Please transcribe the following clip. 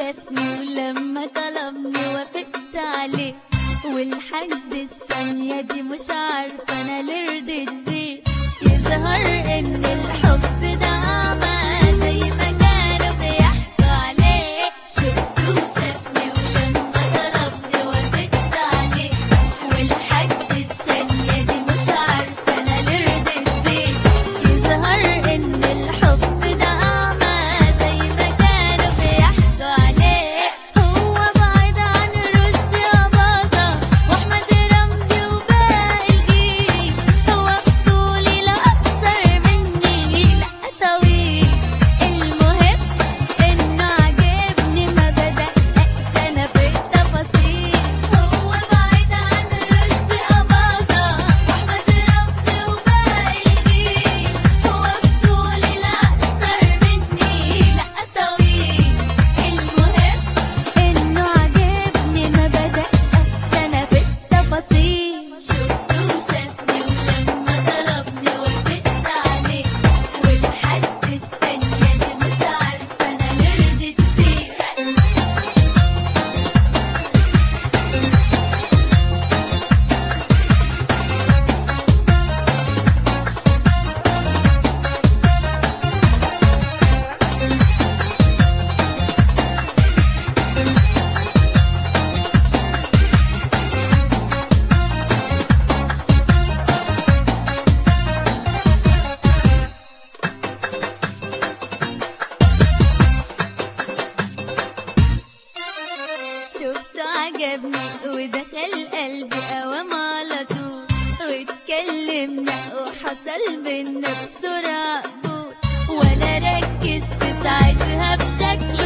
شافني ولما طلبني وافقت عليه والحد الثانية دي مش عارفة أنا ليه رضيت بيه يظهر إن الحب ده أعمى زي ما كانوا بيحكوا عليه شفته وشافني ولما طلبني وافقت عليه والحد الثانية دي مش عارفة أنا ليه رضيت بيه يظهر إن الحب ده أعمى زي ما كانوا بيحكوا عليه هو بعيد عن رشدي أباظة وأحمد رمزي وباقي الجيل هو بطولي لا أكتر مني لا طويل المهم إنه عجبني ما بدققش أنا في التفاصيل هو بعيد عن رشدي أباظة وأحمد رمزي وباقي الجيل هو بطولي لا أكتر مني لا طويل المهم إنه عجبني ما بدققش أنا في التفاصيل شفته وشافني ولما طلبني وافقت عليه والحد الثانية دي مش عارفة أنا ليه رضيت بيه شفته عجبني ودخل قلبي قوام على طول واتكلمنا وحصل بينا بسرعة قبول وانا ركزت ساعتها بشكل